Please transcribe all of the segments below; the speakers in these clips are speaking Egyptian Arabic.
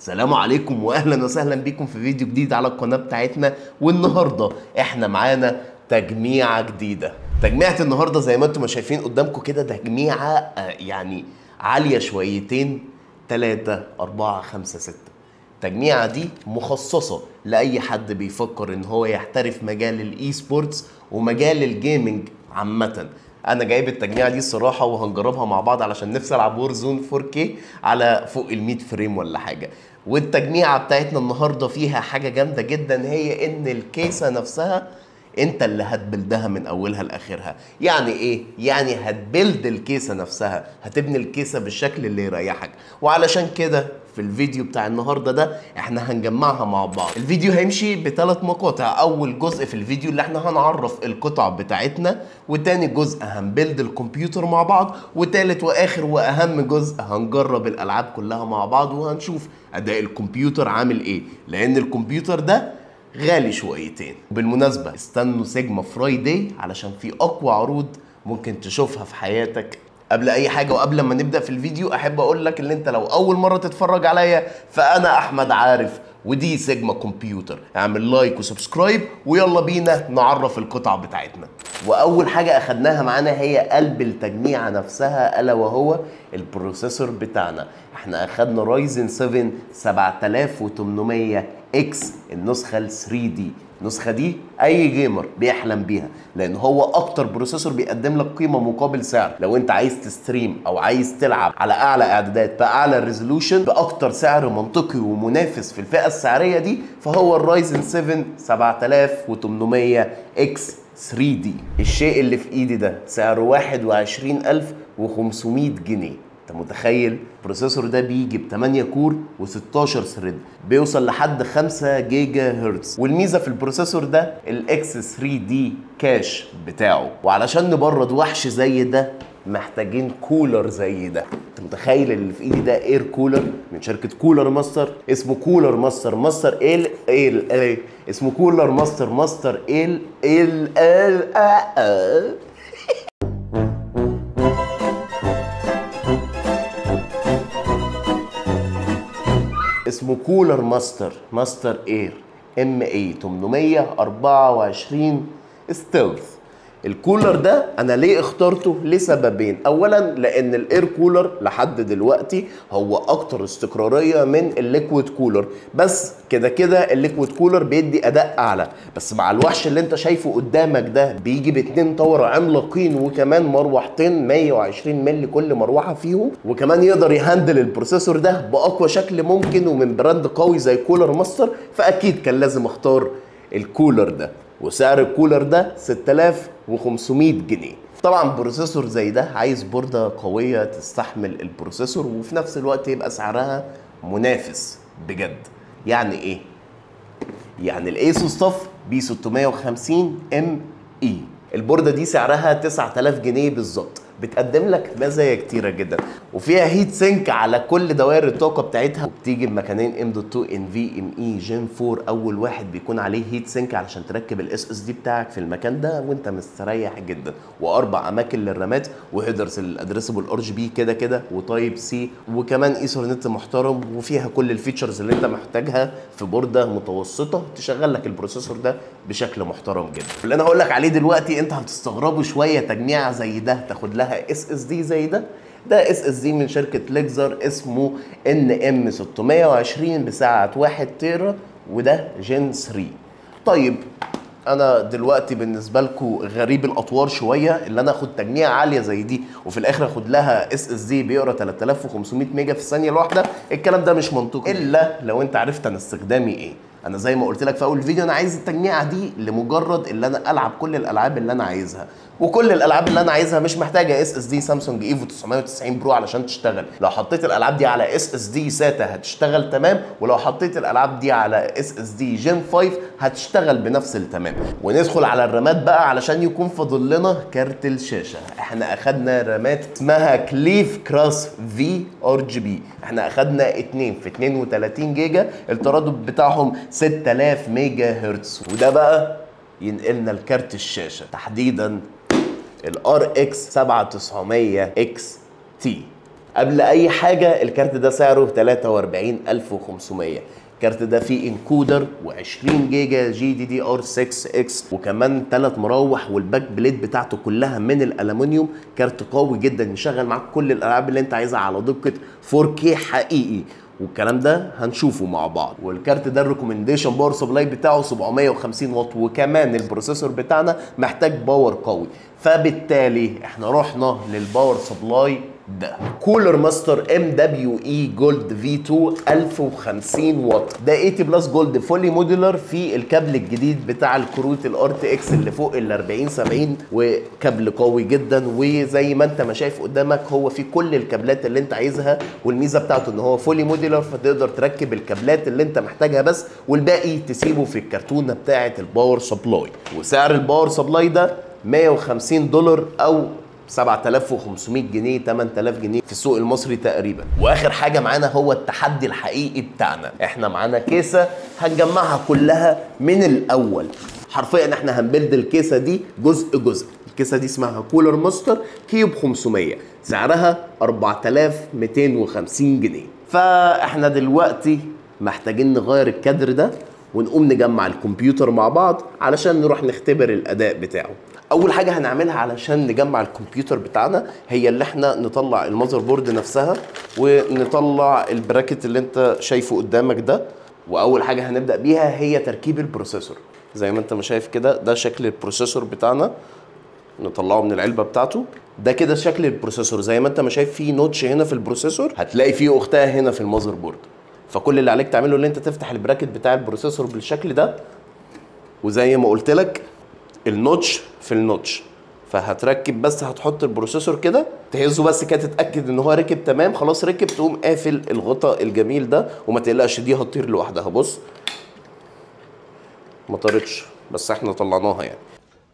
السلام عليكم واهلا وسهلا بيكم في فيديو جديد على القناه بتاعتنا والنهارده احنا معانا تجميعه جديده تجميعه النهارده زي ما انتم شايفين قدامكم كده تجميعه آه، يعني عاليه شويتين 3 4 5 6 التجميعة دي مخصصة لأي حد بيفكر إن هو يحترف مجال الإي سبورتس ومجال الجيمنج عامة أنا جايب التجميعة دي الصراحة وهنجربها مع بعض علشان نفسي ألعب وور زون 4K على فوق ال 100 فريم ولا حاجة والتجميعة بتاعتنا النهاردة فيها حاجة جامدة جدا هي إن الكيسة نفسها انت اللي هتبلدها من اولها لاخرها يعني ايه يعني هتبلد الكيسه نفسها هتبني الكيسه بالشكل اللي يريحك وعلشان كده في الفيديو بتاع النهارده ده احنا هنجمعها مع بعض الفيديو هيمشي بثلاث مقاطع اول جزء في الفيديو اللي احنا هنعرف القطع بتاعتنا وتاني جزء هنبلد الكمبيوتر مع بعض وتالت واخر واهم جزء هنجرب الالعاب كلها مع بعض وهنشوف اداء الكمبيوتر عامل ايه لان الكمبيوتر ده غالي شويتين بالمناسبة استنوا سيجما فرايداي علشان في أقوى عروض ممكن تشوفها في حياتك قبل أي حاجة وقبل ما نبدأ في الفيديو أحب أقول لك إن أنت لو أول مرة تتفرج عليا فأنا أحمد عارف ودي سيجما كمبيوتر اعمل لايك وسبسكرايب ويلا بينا نعرف القطع بتاعتنا واول حاجه اخدناها معانا هي قلب التجميعه نفسها الا وهو البروسيسور بتاعنا احنا اخدنا رايزن 7 7800 اكس النسخه ال 3 دي النسخه دي اي جيمر بيحلم بيها لان هو اكتر بروسيسور بيقدم لك قيمه مقابل سعر لو انت عايز تستريم او عايز تلعب على اعلى اعدادات باعلى ريزولوشن باكتر سعر منطقي ومنافس في الفئه السعريه دي فهو الرايزن 7 7800 اكس 3 دي الشيء اللي في ايدي ده سعره 21500 جنيه انت متخيل البروسيسور ده بيجي ب 8 كور و16 ثريد بيوصل لحد 5 جيجا هرتز والميزه في البروسيسور ده الاكس 3 دي كاش بتاعه وعلشان نبرد وحش زي ده محتاجين كولر زي ده انت متخيل اللي في ايدي ده اير كولر من شركه كولر ماستر اسمه كولر ماستر ماستر ال ال ال اسمه كولر ماستر ماستر ال ال ال آه آه. اسمه كولر ماستر ماستر اير ام اي 824 ستيلث الكولر ده انا ليه اخترته لسببين اولا لان الاير كولر لحد دلوقتي هو اكتر استقراريه من الليكويد كولر بس كده كده الليكويد كولر بيدي اداء اعلى بس مع الوحش اللي انت شايفه قدامك ده بيجي باتنين طور عملاقين وكمان مروحتين 120 مللي كل مروحه فيهم وكمان يقدر يهندل البروسيسور ده باقوى شكل ممكن ومن براند قوي زي كولر ماستر فاكيد كان لازم اختار الكولر ده وسعر الكولر ده 6500 جنيه طبعا بروسيسور زي ده عايز بوردة قوية تستحمل البروسيسور وفي نفس الوقت يبقى سعرها منافس بجد يعني ايه يعني الايسوس طف بي 650 ام اي البوردة دي سعرها 9000 جنيه بالظبط بتقدم لك مزايا كتيره جدا وفيها هيت سينك على كل دوائر الطاقه بتاعتها وبتيجي بمكانين ام دوت 2 ان في ام اي جين 4 اول واحد بيكون عليه هيت سينك علشان تركب الاس اس دي بتاعك في المكان ده وانت مستريح جدا واربع اماكن للرامات وهيدرز الادريسبل ار جي بي كده كده وتايب سي وكمان ايثرنت محترم وفيها كل الفيتشرز اللي انت محتاجها في بورده متوسطه تشغل لك البروسيسور ده بشكل محترم جدا اللي انا هقول لك عليه دلوقتي انت هتستغربوا شويه تجميعه زي ده تاخد لها اس اس دي زي ده ده اس اس دي من شركه ليكزر اسمه ان ام 620 بسعه 1 تيرا وده جين 3 طيب انا دلوقتي بالنسبه لكم غريب الاطوار شويه اللي انا اخد تجميع عاليه زي دي وفي الاخر اخد لها اس اس دي بيقرا 3500 ميجا في الثانيه الواحده الكلام ده مش منطقي الا لو انت عرفت انا استخدامي ايه انا زي ما قلت لك في اول الفيديو انا عايز التجميعه دي لمجرد اللي انا العب كل الالعاب اللي انا عايزها وكل الالعاب اللي انا عايزها مش محتاجه اس اس دي سامسونج ايفو 990 برو علشان تشتغل لو حطيت الالعاب دي على اس اس دي ساتا هتشتغل تمام ولو حطيت الالعاب دي على اس اس دي جين 5 هتشتغل بنفس التمام وندخل على الرامات بقى علشان يكون فاضل لنا كارت الشاشه احنا اخدنا رامات اسمها كليف كراس في ار جي بي احنا اخدنا اتنين في 32 جيجا التردد بتاعهم 6000 ميجا هرتز وده بقى ينقلنا لكارت الشاشه تحديدا الار اكس 7900 اكس تي قبل اي حاجه الكارت ده سعره 43500 الكارت ده فيه انكودر و20 جيجا جي دي دي ار 6 اكس وكمان ثلاث مراوح والباك بليد بتاعته كلها من الالومنيوم كارت قوي جدا يشغل معاك كل الالعاب اللي انت عايزها على دقه 4K حقيقي والكلام ده هنشوفه مع بعض والكارت ده الريكومنديشن باور سبلاي بتاعه 750 واط وكمان البروسيسور بتاعنا محتاج باور قوي فبالتالي احنا رحنا للباور سبلاي ده كولر ماستر ام دبليو اي جولد في 2 1050 واط ده 80 بلس جولد فولي موديلر في الكابل الجديد بتاع الكروت الار تي اكس اللي فوق ال 40 70 وكابل قوي جدا وزي ما انت ما شايف قدامك هو في كل الكابلات اللي انت عايزها والميزه بتاعته ان هو فولي موديلر فتقدر تركب الكابلات اللي انت محتاجها بس والباقي تسيبه في الكرتونه بتاعه الباور سبلاي وسعر الباور سبلاي ده 150 دولار او 7500 جنيه 8000 جنيه في السوق المصري تقريبا واخر حاجه معانا هو التحدي الحقيقي بتاعنا احنا معانا كيسه هنجمعها كلها من الاول حرفيا احنا هنبلد الكيسه دي جزء جزء الكيسه دي اسمها كولر ماستر كيوب 500 سعرها 4250 جنيه فاحنا دلوقتي محتاجين نغير الكادر ده ونقوم نجمع الكمبيوتر مع بعض علشان نروح نختبر الاداء بتاعه اول حاجه هنعملها علشان نجمع الكمبيوتر بتاعنا هي اللي احنا نطلع المذر بورد نفسها ونطلع البراكت اللي انت شايفه قدامك ده واول حاجه هنبدا بيها هي تركيب البروسيسور زي ما انت ما شايف كده ده شكل البروسيسور بتاعنا نطلعه من العلبه بتاعته ده كده شكل البروسيسور زي ما انت ما شايف فيه نوتش هنا في البروسيسور هتلاقي فيه اختها هنا في المذر بورد فكل اللي عليك تعمله ان انت تفتح البراكت بتاع البروسيسور بالشكل ده وزي ما قلت لك النوتش في النوتش فهتركب بس هتحط البروسيسور كده تهزه بس كده تتاكد ان هو ركب تمام خلاص ركب تقوم قافل الغطاء الجميل ده وما تقلقش دي هتطير لوحدها بص ما طارتش بس احنا طلعناها يعني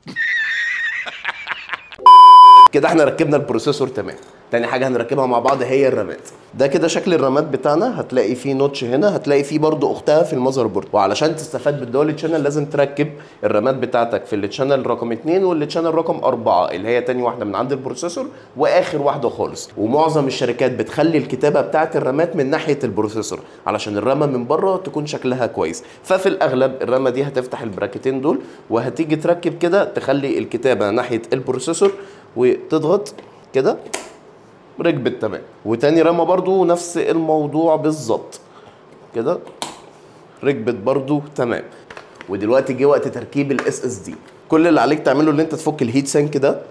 كده احنا ركبنا البروسيسور تمام تاني حاجه هنركبها مع بعض هي الرامات ده كده شكل الرامات بتاعنا هتلاقي فيه نوتش هنا هتلاقي فيه برضو اختها في المذر بورد وعلشان تستفاد بالدول تشانل لازم تركب الرامات بتاعتك في التشانل رقم 2 والتشانل رقم 4 اللي هي تاني واحده من عند البروسيسور واخر واحده خالص ومعظم الشركات بتخلي الكتابه بتاعت الرامات من ناحيه البروسيسور علشان الرامه من بره تكون شكلها كويس ففي الاغلب الرامه دي هتفتح البراكتين دول وهتيجي تركب كده تخلي الكتابه ناحيه البروسيسور وتضغط كده ركبت تمام وتاني رامه برضو نفس الموضوع بالظبط كده ركبت برضو تمام ودلوقتي جه وقت تركيب الاس اس دي كل اللي عليك تعمله ان انت تفك الهيت سينك ده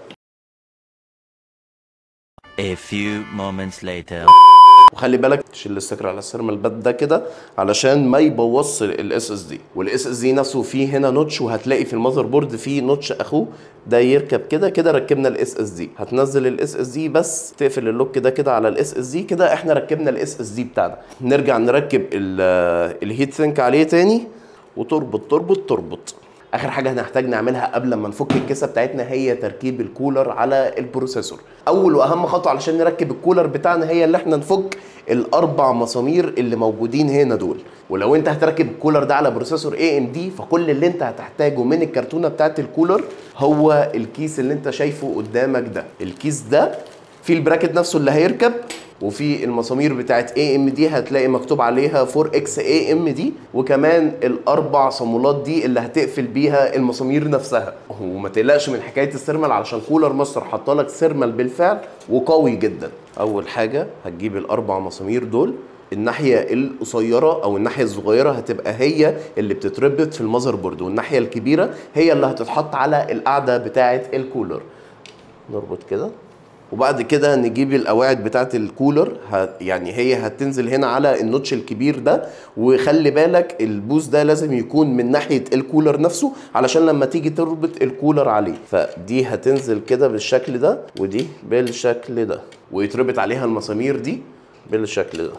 A few moments later. وخلي بالك تشيل السكر على السيرمال باد ده كده علشان ما يبوظش الاس اس دي والاس اس دي نفسه فيه هنا نوتش وهتلاقي في المذر بورد فيه نوتش اخوه ده يركب كده كده ركبنا الاس اس دي هتنزل الاس اس دي بس تقفل اللوك ده كده على الاس اس دي كده احنا ركبنا الاس اس دي بتاعنا نرجع نركب الهيت سينك عليه تاني وتربط تربط تربط اخر حاجه هنحتاج نعملها قبل ما نفك الكيسه بتاعتنا هي تركيب الكولر على البروسيسور اول واهم خطوه علشان نركب الكولر بتاعنا هي اللي احنا نفك الاربع مسامير اللي موجودين هنا دول ولو انت هتركب الكولر ده على بروسيسور اي ام دي فكل اللي انت هتحتاجه من الكرتونه بتاعت الكولر هو الكيس اللي انت شايفه قدامك ده الكيس ده في البراكت نفسه اللي هيركب وفي المسامير بتاعت اي ام دي هتلاقي مكتوب عليها 4 اكس اي ام دي وكمان الاربع صامولات دي اللي هتقفل بيها المسامير نفسها وما تقلقش من حكايه السيرمال علشان كولر ماستر حاطه لك سيرمال بالفعل وقوي جدا اول حاجه هتجيب الاربع مسامير دول الناحيه القصيره او الناحيه الصغيره هتبقى هي اللي بتتربط في المذر بورد والناحيه الكبيره هي اللي هتتحط على القاعده بتاعه الكولر نربط كده وبعد كده نجيب القواعد بتاعه الكولر ه- يعني هي هتنزل هنا على النوتش الكبير ده وخلي بالك البوز ده لازم يكون من ناحيه الكولر نفسه علشان لما تيجي تربط الكولر عليه فدي هتنزل كده بالشكل ده ودي بالشكل ده ويتربط عليها المسامير دي بالشكل ده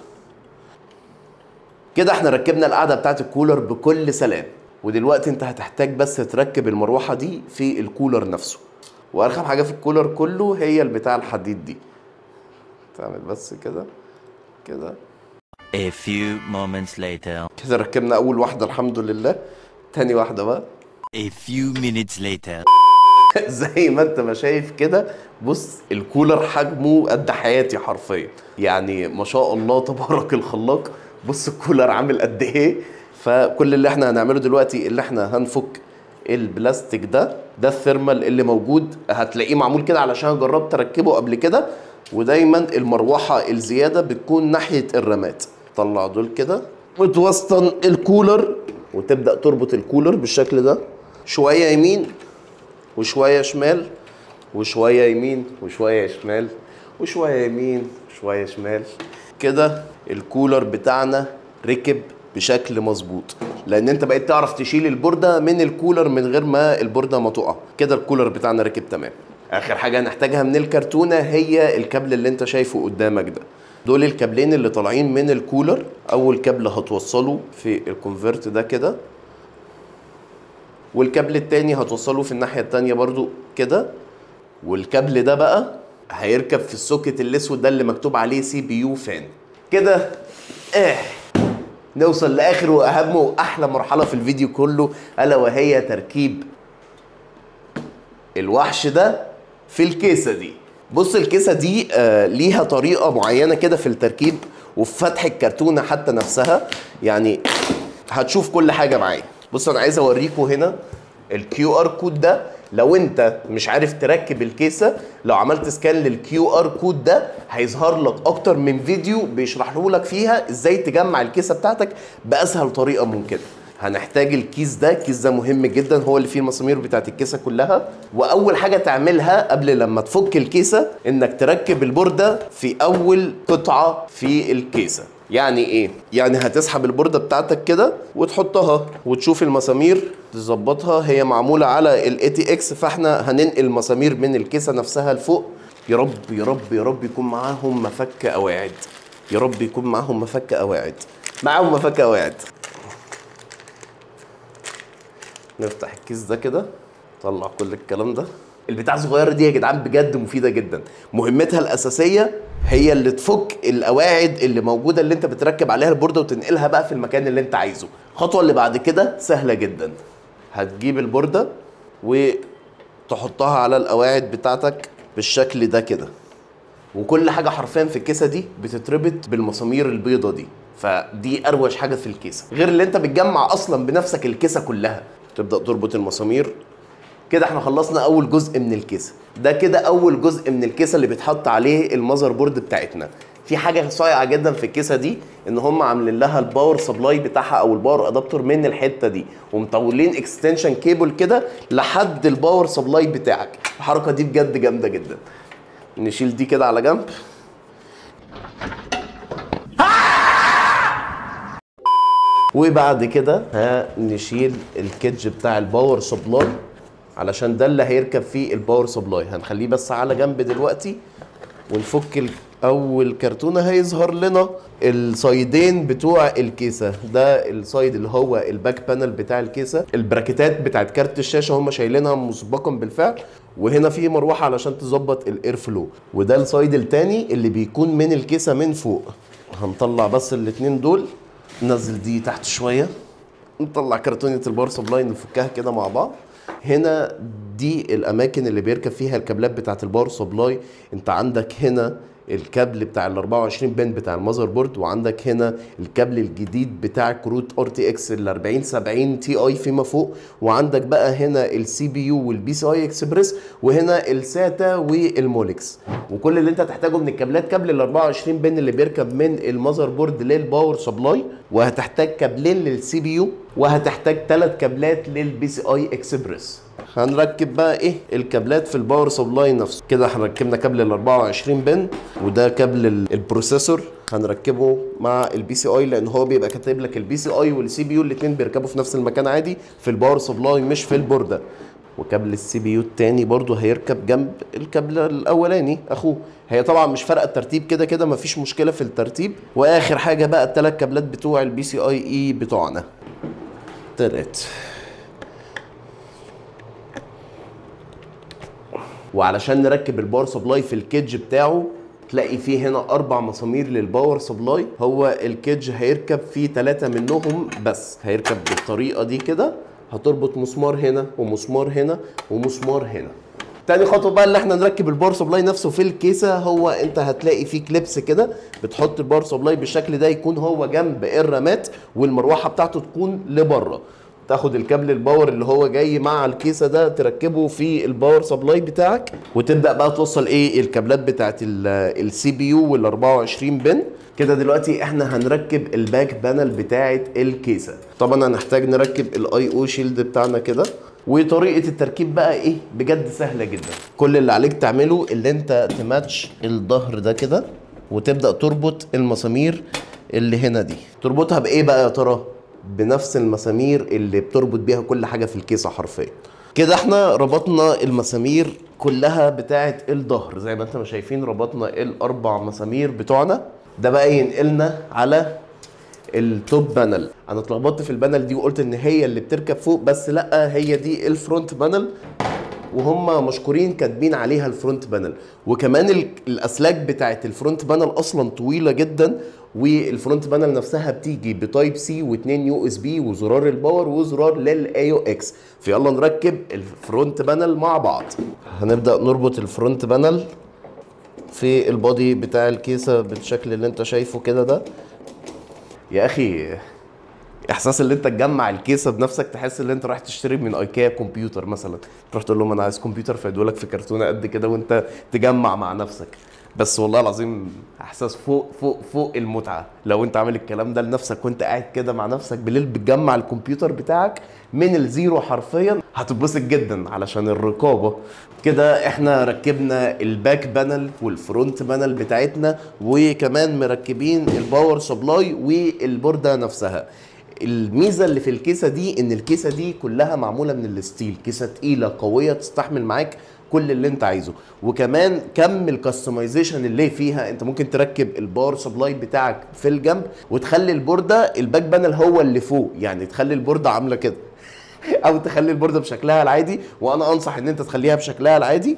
كده احنا ركبنا القاعده بتاعت الكولر بكل سلام ودلوقتي انت هتحتاج بس تركب المروحه دي في الكولر نفسه وارخم حاجه في الكولر كله هي البتاع الحديد دي تعمل بس كده كده A few moments later. كده ركبنا اول واحده الحمد لله تاني واحده بقى A few minutes later. زي ما انت ما شايف كده بص الكولر حجمه قد حياتي حرفيا يعني ما شاء الله تبارك الخلاق بص الكولر عامل قد ايه فكل اللي احنا هنعمله دلوقتي اللي احنا هنفك البلاستيك ده ده الثيرمال اللي موجود هتلاقيه معمول كده علشان جربت اركبه قبل كده ودايما المروحه الزياده بتكون ناحيه الرامات طلع دول كده وتوسطن الكولر وتبدا تربط الكولر بالشكل ده شويه يمين وشويه شمال وشويه يمين وشويه شمال وشويه يمين وشويه شمال كده الكولر بتاعنا ركب بشكل مظبوط لان انت بقيت تعرف تشيل البورده من الكولر من غير ما البورده ما تقع كده الكولر بتاعنا ركب تمام اخر حاجه هنحتاجها من الكرتونه هي الكابل اللي انت شايفه قدامك ده دول الكابلين اللي طالعين من الكولر اول كابل هتوصله في الكونفرت ده كده والكابل التاني هتوصله في الناحيه التانيه برضو كده والكابل ده بقى هيركب في السوكت الاسود ده اللي مكتوب عليه سي بي يو فان كده اه نوصل لاخر واهم واحلى مرحله في الفيديو كله الا وهي تركيب الوحش ده في الكيسه دي بص الكيسه دي آه ليها طريقه معينه كده في التركيب وفي فتح الكرتونه حتى نفسها يعني هتشوف كل حاجه معايا بص انا عايز اوريكم هنا الكيو ار كود ده لو انت مش عارف تركب الكيسه لو عملت سكان للكيو ار كود ده هيظهر لك اكتر من فيديو بيشرح لك فيها ازاي تجمع الكيسه بتاعتك باسهل طريقه ممكنه هنحتاج الكيس ده الكيس ده مهم جدا هو اللي فيه المسامير بتاعت الكيسه كلها واول حاجه تعملها قبل لما تفك الكيسه انك تركب البورده في اول قطعه في الكيسه يعني ايه يعني هتسحب البورده بتاعتك كده وتحطها وتشوف المسامير تظبطها هي معموله على الاي تي اكس فاحنا هننقل مسامير من الكيسه نفسها لفوق يا رب يا رب يا رب يكون معاهم مفك قواعد يا رب يكون معاهم مفك قواعد معاهم مفك قواعد نفتح الكيس ده كده طلع كل الكلام ده البتاع الصغيره دي يا جدعان بجد مفيده جدا مهمتها الاساسيه هي اللي تفك القواعد اللي موجوده اللي انت بتركب عليها البورده وتنقلها بقى في المكان اللي انت عايزه الخطوه اللي بعد كده سهله جدا هتجيب البورده وتحطها على القواعد بتاعتك بالشكل ده كده وكل حاجه حرفيا في الكيسه دي بتتربط بالمسامير البيضه دي فدي اروش حاجه في الكيسه غير اللي انت بتجمع اصلا بنفسك الكيسه كلها تبدا تربط المسامير كده احنا خلصنا اول جزء من الكيسه ده كده اول جزء من الكيسه اللي بيتحط عليه المذر بورد بتاعتنا في حاجه صايعه جدا في الكيسه دي ان هم عاملين لها الباور سبلاي بتاعها او الباور ادابتور من الحته دي ومطولين اكستنشن كيبل كده لحد الباور سبلاي بتاعك الحركه دي بجد جامده جدا نشيل دي كده على جنب وبعد كده هنشيل الكيدج بتاع الباور سبلاي علشان ده اللي هيركب فيه الباور سبلاي هنخليه بس على جنب دلوقتي ونفك ال- اول كرتونه هيظهر لنا السايدين بتوع الكيسه ده السايد اللي هو الباك بانل بتاع الكيسه البراكيتات بتاعت كارت الشاشه هم شايلينها مسبقا بالفعل وهنا في مروحه علشان تظبط الاير فلو وده السايد التاني اللي بيكون من الكيسه من فوق هنطلع بس الاتنين دول ننزل دي تحت شويه نطلع كرتونة الباور سبلاي نفكها كده مع بعض هنا دي الاماكن اللي بيركب فيها الكابلات بتاعه الباور سبلاي انت عندك هنا الكابل بتاع ال 24 بن بتاع المذر بورد وعندك هنا الكابل الجديد بتاع كروت ار تي اكس ال 40 70 تي اي فيما فوق وعندك بقى هنا السي بي يو والبي سي اي اكسبريس وهنا الساتا والمولكس وكل اللي انت هتحتاجه من الكابلات كابل ال 24 بن اللي بيركب من المذر بورد للباور سبلاي وهتحتاج كابلين للسي بي يو وهتحتاج ثلاث كابلات للبي سي اي اكسبريس هنركب بقى ايه الكابلات في الباور سبلاي نفسه كده احنا ركبنا كابل ال 24 بن وده كابل ال- البروسيسور هنركبه مع البي سي اي لان هو بيبقى كاتب لك البي سي اي والسي بي يو الاثنين بيركبوا في نفس المكان عادي في الباور سبلاي مش في البورده وكابل السي بي يو التاني برضو هيركب جنب الكابل الاولاني اخوه هي طبعا مش فارقه الترتيب كده كده مفيش مشكله في الترتيب واخر حاجه بقى الثلاث كابلات بتوع البي سي اي اي بتوعنا تلات وعلشان نركب الباور سبلاي في الكيدج بتاعه تلاقي فيه هنا اربع مسامير للباور سبلاي هو الكيدج هيركب فيه ثلاثة منهم بس هيركب بالطريقة دي كده هتربط مسمار هنا ومسمار هنا ومسمار هنا تاني خطوه بقى اللي احنا نركب الباور سبلاي نفسه في الكيسه هو انت هتلاقي فيه كليبس كده بتحط الباور سبلاي بالشكل ده يكون هو جنب الرامات والمروحه بتاعته تكون لبره تاخد الكابل الباور اللي هو جاي مع الكيسه ده تركبه في الباور سبلاي بتاعك وتبدا بقى توصل ايه الكابلات بتاعت السي بي يو وال 24 بن كده دلوقتي احنا هنركب الباك بانل بتاعت الكيسه طبعا هنحتاج نركب الاي او شيلد بتاعنا كده وطريقه التركيب بقى ايه بجد سهله جدا كل اللي عليك تعمله اللي انت تماتش الظهر ده كده وتبدا تربط المسامير اللي هنا دي تربطها بايه بقى يا ترى بنفس المسامير اللي بتربط بيها كل حاجه في الكيسه حرفيا كده احنا ربطنا المسامير كلها بتاعه الظهر زي ما انتم شايفين ربطنا الاربع مسامير بتوعنا ده بقى ينقلنا على التوب بانل انا اتلخبطت في البانل دي وقلت ان هي اللي بتركب فوق بس لا هي دي الفرونت بانل وهم مشكورين كاتبين عليها الفرونت بانل وكمان ال- الاسلاك بتاعت الفرونت بانل اصلا طويله جدا والفرونت بانل نفسها بتيجي بتايب سي واثنين يو اس بي وزرار الباور وزرار للاي او اكس فيلا نركب الفرونت بانل مع بعض هنبدا نربط الفرونت بانل في البادي بتاع الكيسه بالشكل اللي انت شايفه كده ده يا اخي احساس اللي انت تجمع الكيسه بنفسك تحس ان انت رايح تشتري من ايكيا كمبيوتر مثلا تروح تقول لهم انا عايز كمبيوتر فيدوا لك في كرتونه قد كده وانت تجمع مع نفسك بس والله العظيم احساس فوق فوق فوق المتعه لو انت عامل الكلام ده لنفسك وانت قاعد كده مع نفسك بالليل بتجمع الكمبيوتر بتاعك من الزيرو حرفيا هتتبسط جدا علشان الرقابه كده احنا ركبنا الباك بانل والفرونت بانل بتاعتنا وكمان مركبين الباور سبلاي والبورده نفسها الميزه اللي في الكيسه دي ان الكيسه دي كلها معموله من الستيل كيسه تقيله قويه تستحمل معاك كل اللي انت عايزه وكمان كم الكستمايزيشن اللي فيها انت ممكن تركب الباور سبلاي بتاعك في الجنب وتخلي البورده الباك بانل هو اللي فوق يعني تخلي البورده عامله كده او تخلي البورده بشكلها العادي وانا انصح ان انت تخليها بشكلها العادي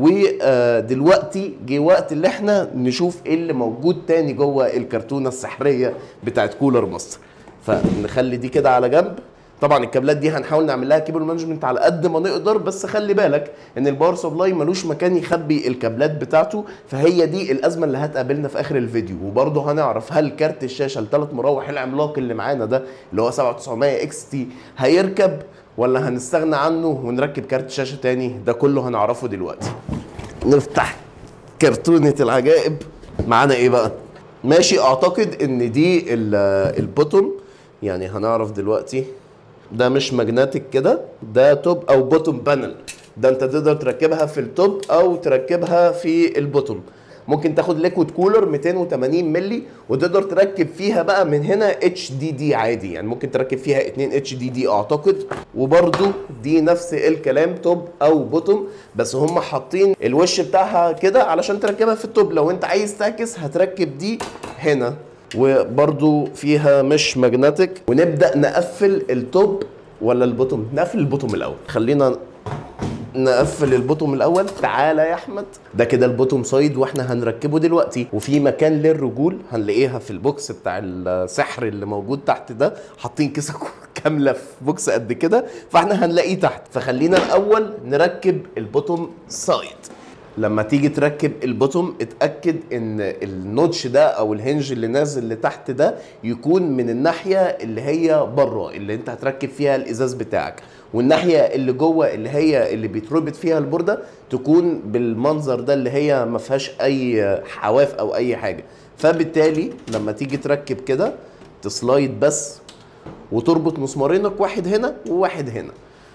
ودلوقتي جه وقت اللي احنا نشوف ايه اللي موجود تاني جوه الكرتونه السحريه بتاعت كولر مصر فنخلي دي كده على جنب طبعا الكابلات دي هنحاول نعمل لها كيبل مانجمنت على قد ما نقدر بس خلي بالك ان الباور سبلاي ملوش مكان يخبي الكابلات بتاعته فهي دي الازمه اللي هتقابلنا في اخر الفيديو وبرضه هنعرف هل كارت الشاشه الثلاث مراوح العملاق اللي معانا ده اللي هو 7900 اكس تي هيركب ولا هنستغنى عنه ونركب كارت شاشه تاني ده كله هنعرفه دلوقتي نفتح كرتونه العجائب معانا ايه بقى ماشي اعتقد ان دي ال- البوتوم يعني هنعرف دلوقتي ده مش ماجنتيك كده ده توب او بوتوم بانل ده انت تقدر تركبها في التوب او تركبها في البوتوم ممكن تاخد ليكويد كولر 280 مللي وتقدر تركب فيها بقى من هنا اتش دي دي عادي يعني ممكن تركب فيها 2 اتش دي دي اعتقد وبرده دي نفس الكلام توب او بوتوم بس هم حاطين الوش بتاعها كده علشان تركبها في التوب لو انت عايز تعكس هتركب دي هنا وبرضو فيها مش ماجنتيك ونبدا نقفل التوب ولا البوتوم نقفل البوتوم الاول خلينا نقفل البوتوم الاول تعالى يا احمد ده كده البوتوم سايد واحنا هنركبه دلوقتي وفي مكان للرجول هنلاقيها في البوكس بتاع السحر اللي موجود تحت ده حاطين كيسه كامله في بوكس قد كده فاحنا هنلاقيه تحت فخلينا الاول نركب البوتوم سايد لما تيجي تركب البوتوم اتاكد ان النوتش ده او الهنج اللي نازل لتحت ده يكون من الناحيه اللي هي بره اللي انت هتركب فيها الازاز بتاعك والناحيه اللي جوه اللي هي اللي بيتربط فيها البورده تكون بالمنظر ده اللي هي ما فيهاش اي حواف او اي حاجه فبالتالي لما تيجي تركب كده تسلايد بس وتربط مسمارينك واحد هنا وواحد هنا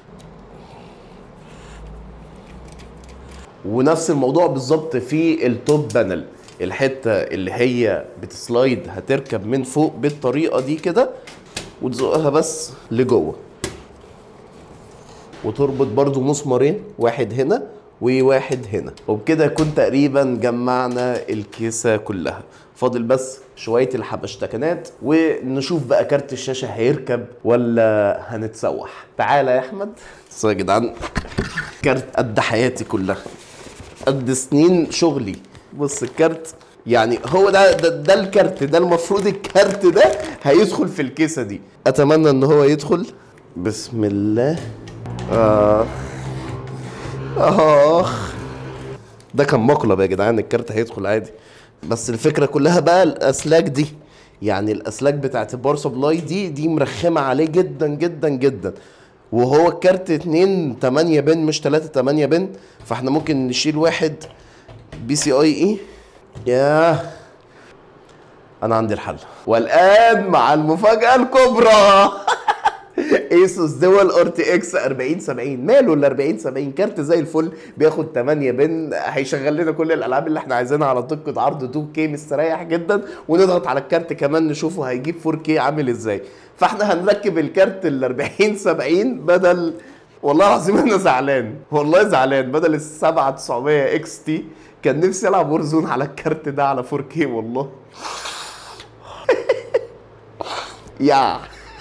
ونفس الموضوع بالظبط في التوب بانل الحته اللي هي بتسلايد هتركب من فوق بالطريقه دي كده وتزقها بس لجوه وتربط برضو مسمارين واحد هنا وواحد هنا وبكده يكون تقريبا جمعنا الكيسه كلها فاضل بس شويه الحبشتكنات ونشوف بقى كارت الشاشه هيركب ولا هنتسوح تعالى يا احمد بص يا جدعان كارت قد حياتي كلها قد سنين شغلي بص الكارت يعني هو ده, ده ده الكارت ده المفروض الكارت ده هيدخل في الكيسه دي اتمنى ان هو يدخل بسم الله آه. آخ ده كان مقلب يا جدعان الكارت هيدخل عادي بس الفكرة كلها بقى الأسلاك دي يعني الأسلاك بتاعت البار سبلاي دي دي مرخمة عليه جدا جدا جدا وهو الكارت 2 8 بن مش 3 8 بن فاحنا ممكن نشيل واحد بي سي اي اي ياه انا عندي الحل والان مع المفاجاه الكبرى ايسوس دول ار تي اكس 40 70 ماله ال 40 70 كارت زي الفل بياخد 8 بن هيشغل لنا كل الالعاب اللي احنا عايزينها على دقه عرض 2 كي مستريح جدا ونضغط على الكارت كمان نشوفه هيجيب 4 كي عامل ازاي فاحنا هنركب الكارت ال 40 70 بدل والله العظيم انا زعلان والله زعلان بدل ال 7900 اكس تي كان نفسي العب وورزون على الكارت ده على 4 كي والله يا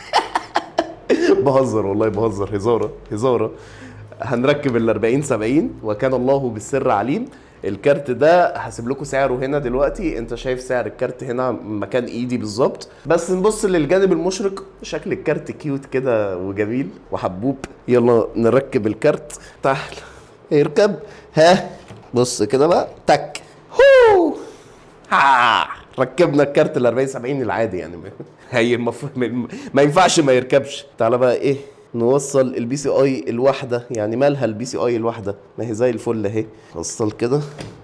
بهزر والله بهزر هزاره هزاره هنركب ال 40 70 وكان الله بالسر عليم الكارت ده هسيب لكم سعره هنا دلوقتي انت شايف سعر الكارت هنا مكان ايدي بالظبط بس نبص للجانب المشرق شكل الكارت كيوت كده وجميل وحبوب يلا نركب الكارت تعال اركب ها بص كده بقى تك هو ها ركبنا الكارت ال 40 70 العادي يعني هي المفروض ما ينفعش ما يركبش تعالى بقى ايه نوصل البي سي اي الواحده يعني مالها البي سي اي الواحده ما هي زي الفل اهي وصل كده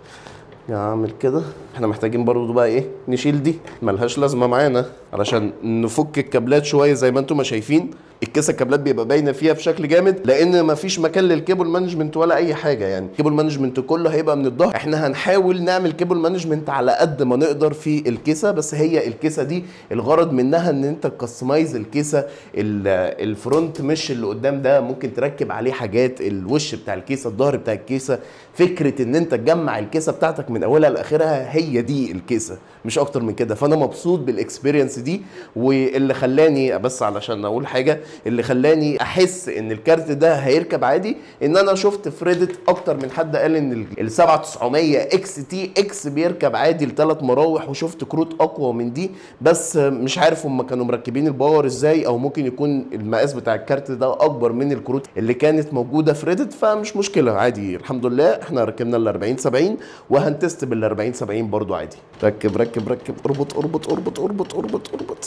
اعمل كده احنا محتاجين برضو بقى ايه نشيل دي ملهاش لازمه معانا علشان نفك الكابلات شويه زي ما انتم ما شايفين الكيسه الكابلات بيبقى باينه فيها بشكل جامد لان مفيش مكان للكيبل مانجمنت ولا اي حاجه يعني الكيبل مانجمنت كله هيبقى من الظهر احنا هنحاول نعمل كيبل مانجمنت على قد ما نقدر في الكيسه بس هي الكيسه دي الغرض منها ان انت تكستمايز الكيسه ال- الفرونت مش اللي قدام ده ممكن تركب عليه حاجات الوش بتاع الكيسه الظهر بتاع الكيسه فكره ان انت تجمع الكيسه بتاعتك من اولها لاخرها هي دي الكيسه مش اكتر من كده فانا مبسوط بالاكسبيرينس دي واللي خلاني بس علشان اقول حاجه اللي خلاني احس ان الكارت ده هيركب عادي ان انا شفت في ريدت اكتر من حد قال ان ال 7900 اكس تي اكس بيركب عادي لثلاث مراوح وشفت كروت اقوى من دي بس مش عارف هم كانوا مركبين الباور ازاي او ممكن يكون المقاس بتاع الكارت ده اكبر من الكروت اللي كانت موجوده في ريدت فمش مشكله عادي الحمد لله احنا ركبنا ال 40 70 وهنتست بال 40 70 برضو عادي ركب ركب ركب اربط اربط اربط اربط اربط اربط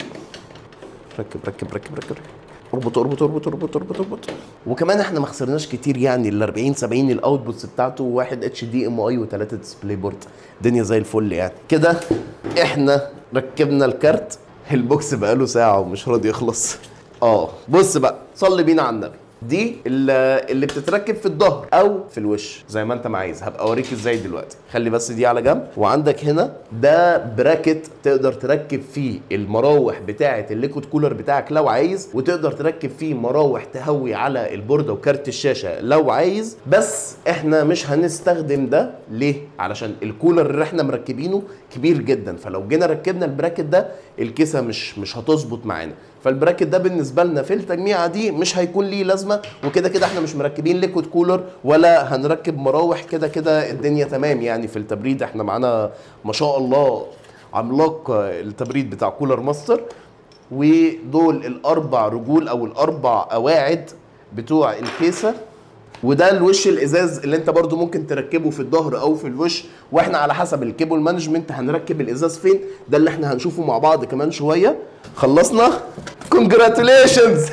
ركب ركب ركب ركب اربط اربط اربط اربط اربط اربط وكمان احنا ما خسرناش كتير يعني ال 40 70 الاوتبوتس بتاعته واحد اتش دي ام اي وثلاثه ديسبلاي بورد الدنيا زي الفل يعني كده احنا ركبنا الكارت البوكس بقاله ساعه ومش راضي يخلص اه بص بقى صلي بينا على النبي دي اللي اللي بتتركب في الظهر او في الوش زي ما انت ما عايز هبقى اوريك ازاي دلوقتي خلي بس دي على جنب وعندك هنا ده براكت تقدر تركب فيه المراوح بتاعه الليكويد كولر بتاعك لو عايز وتقدر تركب فيه مراوح تهوي على البورده وكارت الشاشه لو عايز بس احنا مش هنستخدم ده ليه علشان الكولر اللي احنا مركبينه كبير جدا فلو جينا ركبنا البراكت ده الكيسه مش مش هتظبط معانا فالبراكت ده بالنسبه لنا في التجميعه دي مش هيكون ليه لازمه وكده كده احنا مش مركبين ليكويد كولر ولا هنركب مراوح كده كده الدنيا تمام يعني في التبريد احنا معانا ما شاء الله عملاق التبريد بتاع كولر ماستر ودول الاربع رجول او الاربع قواعد بتوع الكيسه وده الوش الازاز اللي انت برضو ممكن تركبه في الظهر او في الوش واحنا على حسب الكيبل مانجمنت هنركب الازاز فين ده اللي احنا هنشوفه مع بعض كمان شويه خلصنا كونجراتيليشنز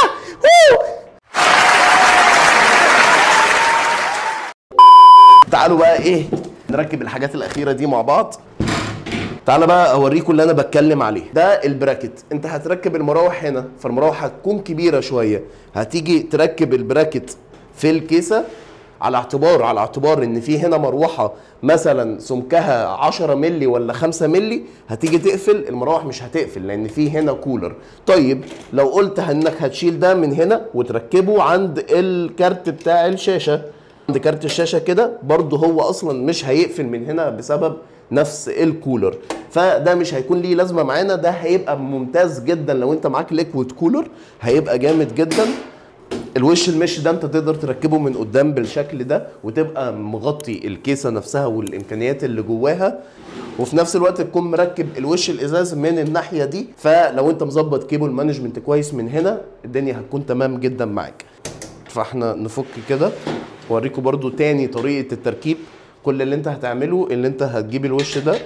تعالوا بقى ايه نركب الحاجات الاخيره دي مع بعض تعالى بقى اوريكم اللي انا بتكلم عليه ده البراكت انت هتركب المراوح هنا فالمراوح هتكون كبيره شويه هتيجي تركب البراكت في الكيسه على اعتبار على اعتبار ان في هنا مروحه مثلا سمكها 10 مللي ولا 5 مللي هتيجي تقفل المراوح مش هتقفل لان في هنا كولر طيب لو قلت انك هتشيل ده من هنا وتركبه عند الكارت بتاع الشاشه عند كارت الشاشه كده برضه هو اصلا مش هيقفل من هنا بسبب نفس الكولر فده مش هيكون ليه لازمه معانا ده هيبقى ممتاز جدا لو انت معاك ليكويد كولر هيبقى جامد جدا الوش المش ده انت تقدر تركبه من قدام بالشكل ده وتبقى مغطي الكيسه نفسها والامكانيات اللي جواها وفي نفس الوقت تكون مركب الوش الازاز من الناحيه دي فلو انت مظبط كيبل مانجمنت كويس من هنا الدنيا هتكون تمام جدا معاك فاحنا نفك كده واوريكم برضو تاني طريقه التركيب كل اللي انت هتعمله اللي انت هتجيب الوش ده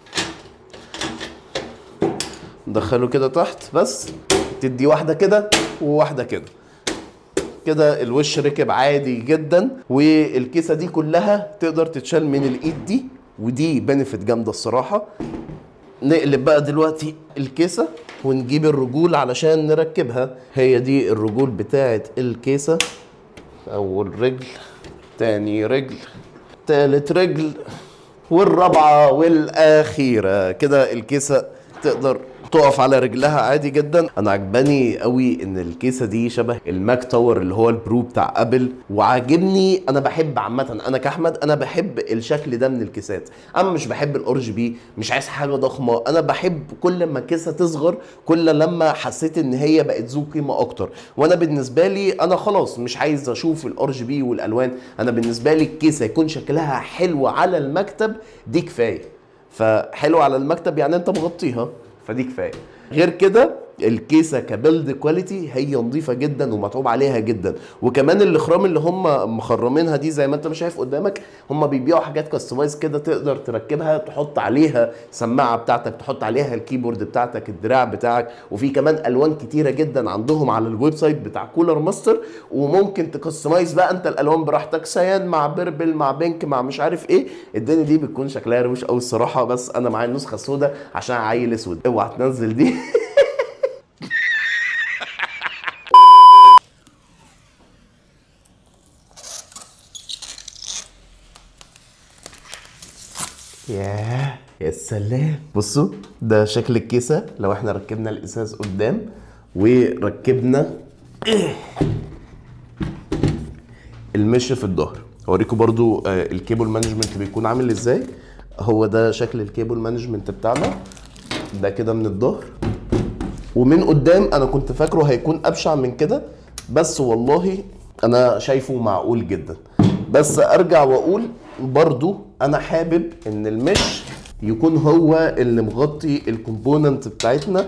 ندخله كده تحت بس تدي واحده كده وواحده كده كده الوش ركب عادي جدا والكيسه دي كلها تقدر تتشال من الايد دي ودي بنفيت جامده الصراحه نقلب بقى دلوقتي الكيسه ونجيب الرجول علشان نركبها هي دي الرجول بتاعه الكيسه اول رجل تاني رجل تالت رجل والرابعه والاخيره كده الكيسه تقدر تقف على رجلها عادي جدا انا عجباني قوي ان الكيسه دي شبه الماك تاور اللي هو البرو بتاع ابل وعاجبني انا بحب عامه انا كاحمد انا بحب الشكل ده من الكيسات اما مش بحب الار جي بي مش عايز حاجه ضخمه انا بحب كل ما الكيسه تصغر كل لما حسيت ان هي بقت ذو قيمه اكتر وانا بالنسبه لي انا خلاص مش عايز اشوف الار جي بي والالوان انا بالنسبه لي الكيسه يكون شكلها حلو على المكتب دي كفايه فحلو على المكتب يعني انت مغطيها فدي كفايه غير كده الكيسه كبيلد كواليتي هي نظيفه جدا ومتعوب عليها جدا وكمان الاخرام اللي هم مخرمينها دي زي ما انت مش شايف قدامك هم بيبيعوا حاجات كاستمايز كده تقدر تركبها تحط عليها سماعه بتاعتك تحط عليها الكيبورد بتاعتك الدراع بتاعك وفي كمان الوان كتيره جدا عندهم على الويب سايت بتاع كولر ماستر وممكن تكستمايز بقى انت الالوان براحتك سيان مع بيربل مع بينك مع مش عارف ايه الدنيا دي بتكون شكلها روش قوي الصراحه بس انا معايا النسخه السوداء عشان عيل اسود اوعى تنزل دي ياه يا سلام بصوا ده شكل الكيسة لو احنا ركبنا الازاز قدام وركبنا المش في الظهر هوريكم برضو آه، الكيبل مانجمنت بيكون عامل ازاي هو ده شكل الكيبل مانجمنت بتاعنا ده كده من الظهر ومن قدام انا كنت فاكره هيكون ابشع من كده بس والله انا شايفه معقول جدا بس ارجع واقول برضو انا حابب ان المش يكون هو اللي مغطي الكومبوننت بتاعتنا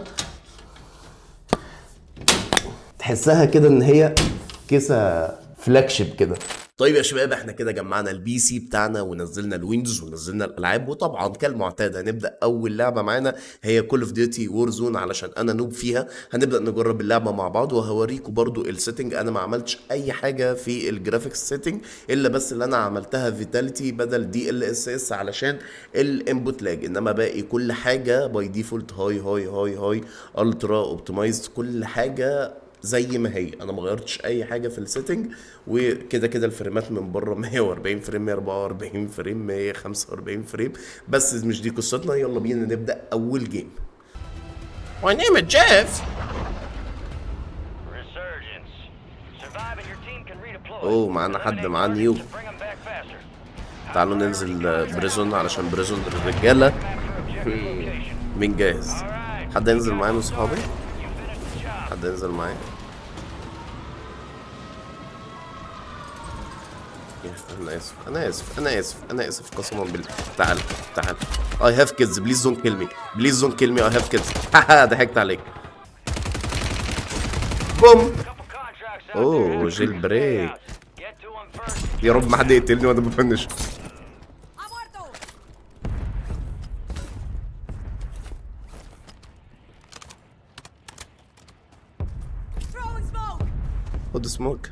تحسها كده ان هي كيسه فلاج شيب كده طيب يا شباب احنا كده جمعنا البي سي بتاعنا ونزلنا الويندوز ونزلنا الالعاب وطبعا كالمعتاد هنبدا اول لعبه معانا هي كول اوف ديوتي وور زون علشان انا نوب فيها هنبدا نجرب اللعبه مع بعض وهوريكم برضو السيتنج انا ما عملتش اي حاجه في الجرافيكس سيتنج الا بس اللي انا عملتها فيتاليتي بدل دي ال اس اس علشان الانبوت لاج انما باقي كل حاجه باي ديفولت هاي هاي هاي هاي الترا اوبتمايزد كل حاجه زي ما هي انا ما غيرتش اي حاجه في السيتنج وكده كده الفريمات من بره 140 فريم 144 فريم 145 فريم بس مش دي قصتنا يلا بينا نبدا اول جيم My name is Jeff. Resurgence. Survive and your team can redeploy. أوه، معانا حد Eliminate معاه targets نيو. to bring 'em back faster. تعالوا ننزل آه، بريزون علشان بريزون الرجاله Capture objective location. مين جاهز حد ينزل معايا من صحابي You finished the job. حد ينزل معايا انا اسف انا اسف انا اسف انا اسف قسما بالله تعال تعال اي هاف كيدز بليز دونت كيل مي بليز دونت كيل مي اي هاف كيدز ضحكت عليك بوم Couple contracts out اوه there. جيل بريك Get to 'em first. يا رب ما حد يقتلني وانا بفنش ¡Ha muerto! Throwing smoke! خد سموك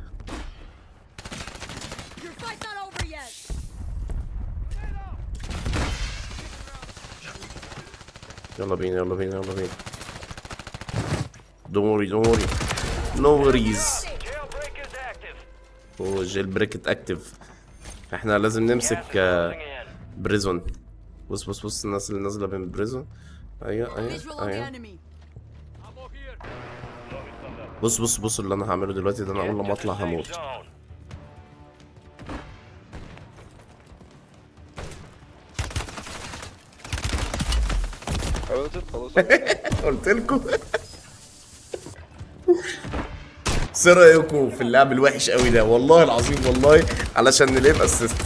Your fight's not over yet! يلا بينا يلا بينا يلا بينا دون وري دون وري نو وريز Jailbreak is active. والجيل بريك اكتف احنا لازم نمسك Gas is آه، closing in. بريزون بص بص بص الناس اللي نازله من بريزون ايوه Visual ايوه on the ايوه enemy. بص بص بص اللي انا هعمله دلوقتي ده انا اول لما Get to اطلع the safe هموت zone. حاولت خلاص قلت لكم بس ايه رايكم في اللعب الوحش قوي ده والله العظيم والله علشان نلعب اسيست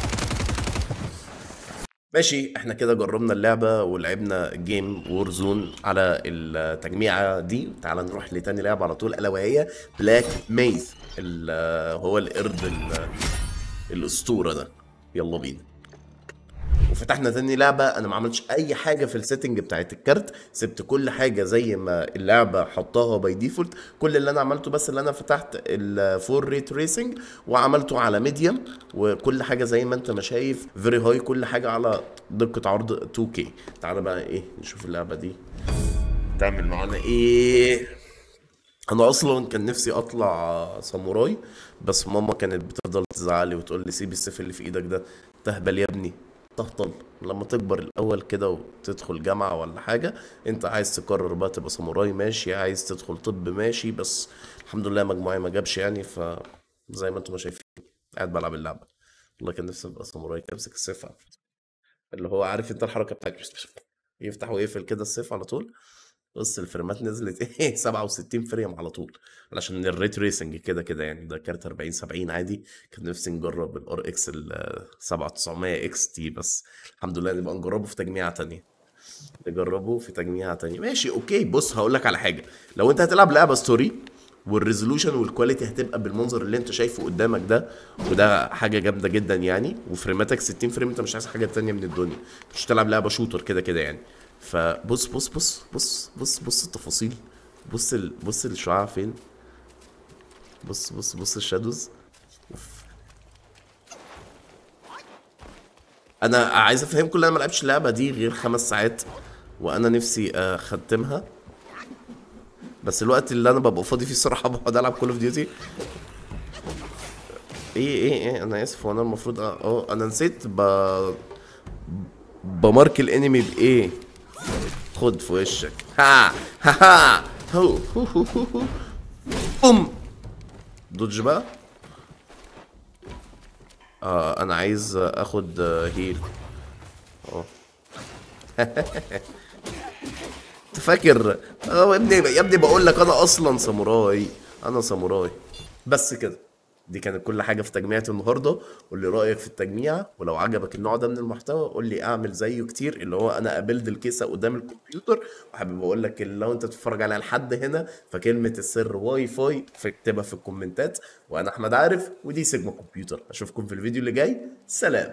ماشي احنا كده جربنا اللعبة ولعبنا جيم وور زون على التجميعة دي تعال نروح لتاني لعبة على طول الا وهي بلاك ميث ال- هو القرد ال- الاسطورة ده يلا بينا وفتحنا تاني لعبة انا ما عملتش اي حاجة في السيتنج بتاعت الكارت سبت كل حاجة زي ما اللعبة حطاها باي ديفولت كل اللي انا عملته بس اللي انا فتحت الفور ريت ريسنج وعملته على ميديوم وكل حاجة زي ما انت ما شايف فيري هاي كل حاجة على دقة عرض 2K تعالى بقى ايه نشوف اللعبة دي تعمل معانا ايه انا اصلا كان نفسي اطلع ساموراي بس ماما كانت بتفضل تزعلي وتقول لي سيب السيف اللي في ايدك ده تهبل يا ابني تهطل لما تكبر الاول كده وتدخل جامعه ولا حاجه انت عايز تقرر بقى تبقى ساموراي ماشي عايز تدخل طب ماشي بس الحمد لله مجموعي ما جابش يعني ف زي ما انتم شايفين قاعد بلعب اللعبه والله كان نفسي ابقى ساموراي كده امسك السيف اللي هو عارف انت الحركه بتاعت يفتح ويقفل كده السيف على طول بص الفريمات نزلت ايه 67 فريم على طول علشان الريت ريسنج كده كده يعني ده كارت 40 70 عادي كان نفسي نجرب الار اكس ال 7900 اكس تي بس الحمد لله نبقى نجربه في تجميعة تانية نجربه في تجميعة تانية ماشي اوكي بص هقول لك على حاجة لو انت هتلعب لعبة ستوري والريزولوشن والكواليتي هتبقى بالمنظر اللي انت شايفه قدامك ده وده حاجه جامده جدا يعني وفريماتك 60 فريم انت مش عايز حاجه تانية من الدنيا انت مش تلعب لعبه شوتر كده كده يعني فبص بص بص بص بص بص التفاصيل بص ال... بص الشعاع فين بص بص بص الشادوز أوف. انا عايز افهمكم ان انا ما لعبتش اللعبه دي غير خمس ساعات وانا نفسي اختمها بس الوقت اللي انا ببقى فاضي فيه الصراحه بقعد العب كول اوف ديوتي ايه ايه ايه انا اسف وانا المفروض اه اه انا نسيت ب بمارك الانمي بايه خد في وشك ها ها ها هو هو هو هو هو. بوم دوج بقى اه انا عايز اخد آه، هيل اه انت فاكر اه يا ابني يا ابني بقول لك انا اصلا ساموراي انا ساموراي بس كده دي كانت كل حاجه في تجميعة النهارده قول لي رايك في التجميع ولو عجبك النوع ده من المحتوى قول لي اعمل زيه كتير اللي هو انا قابلت الكيسه قدام الكمبيوتر وحابب اقول لك لو انت بتتفرج عليها لحد هنا فكلمه السر واي فاي فاكتبها في الكومنتات وانا احمد عارف ودي سيجما كمبيوتر اشوفكم في الفيديو اللي جاي سلام